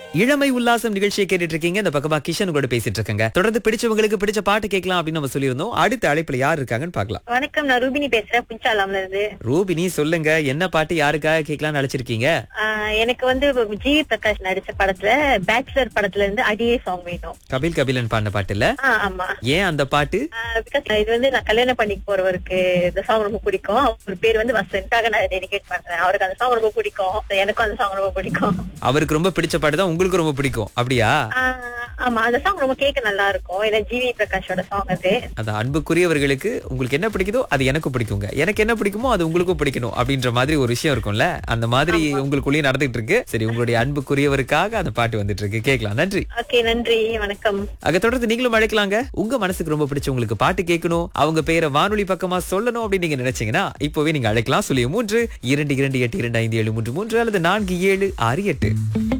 இளமை உல்லாசம் நிகழ்ச்சியை கேட்டுட்டு இருக்கீங்க இந்த பக்கமா கிஷன் கூட பேசிட்டு இருக்கங்க தொடர்ந்து பிடிச்சவங்களுக்கு பிடிச்ச பாட்டு கேட்கலாம் அப்படின்னு நம்ம சொல்லியிருந்தோம் அடுத்த அழைப்புல யார் இருக்காங்கன்னு பார்க்கலாம் வணக்கம் நான் ரூபினி பேசுறேன் புஞ்சாலாம்ல இருந்து ரூபினி சொல்லுங்க என்ன பாட்டு யாருக்காக கேட்கலாம்னு அழைச்சிருக்கீங்க ஆஹ் எனக்கு வந்து ஜிவி பிரகாஷ் நடிச்ச படத்துல பேச்சுலர் படத்துல இருந்து அடியே சாங் வேணும் கபில் கபிலன் பாடின பாட்டு இல்ல ஆஹ் ஆமா ஏன் அந்த பாட்டு பிகாஸ் இது வந்து நான் கல்யாணம் பண்ணி போறவருக்கு இந்த சாங் ரொம்ப பிடிக்கும் அவர் பேர் வந்து வசந்த்காக நான் டெடிகேட் பண்றேன் அவருக்கு அந்த சாங் ரொம்ப பிடிக்கும் எனக்கும் அந்த சாங் ரொம்ப பிடிக்கும் அவருக்கு ரொம்ப பிடிச்ச பாட்டு தான் உங்களுக்கு ரொம்ப பிடிக்கும் அப்படியா ஆஹ் ஆமா அந்த சாங் ரொம்ப கேட்க நல்லா இருக்கும் ஏன்னா ஜிவி பிரகாஷோட சாங் அது அந்த அன்புக்குரியவர்களுக்கு உங்களுக்கு என்ன பிடிக்குதோ அது எனக்கு பிடிக்குங்க எனக்கு என்ன பிடிக்குமோ அது உங்களுக்கும் பிடிக்கணும் அப்படின்ற மாதிரி ஒரு விஷயம் இருக்கும்ல அந்த மாதிரி உங்களுக்குள்ளேயே நடந்துட்டு இருக்கு சரி உங்களுடைய அன்புக்குரியவருக்காக அந்த பாட்டு வந்துட்டு இருக்கு கேட்கலாம் நன்றி ஓகே நன்றி வணக்கம் அங்க தொடர்ந்து நீங்களும் அழைக்கலாங்க உங்க மனசுக்கு ரொம்ப பிடிச்ச உங்களுக்கு பாட்டு கேட்கணும் அவங்க பேரை வானொலி பக்கமா சொல்லணும் அப்படின்னு நீங்க நினைச்சீங்கன்னா இப்பவே நீங்க அழைக்கலாம் சொல்லி மூன்று இரண்டு இரண்டு எட்டு இரண்டு ஐந்து ஏழு மூன்று மூன்று அல்லது நான்கு ஏழு ஆறு எட்டு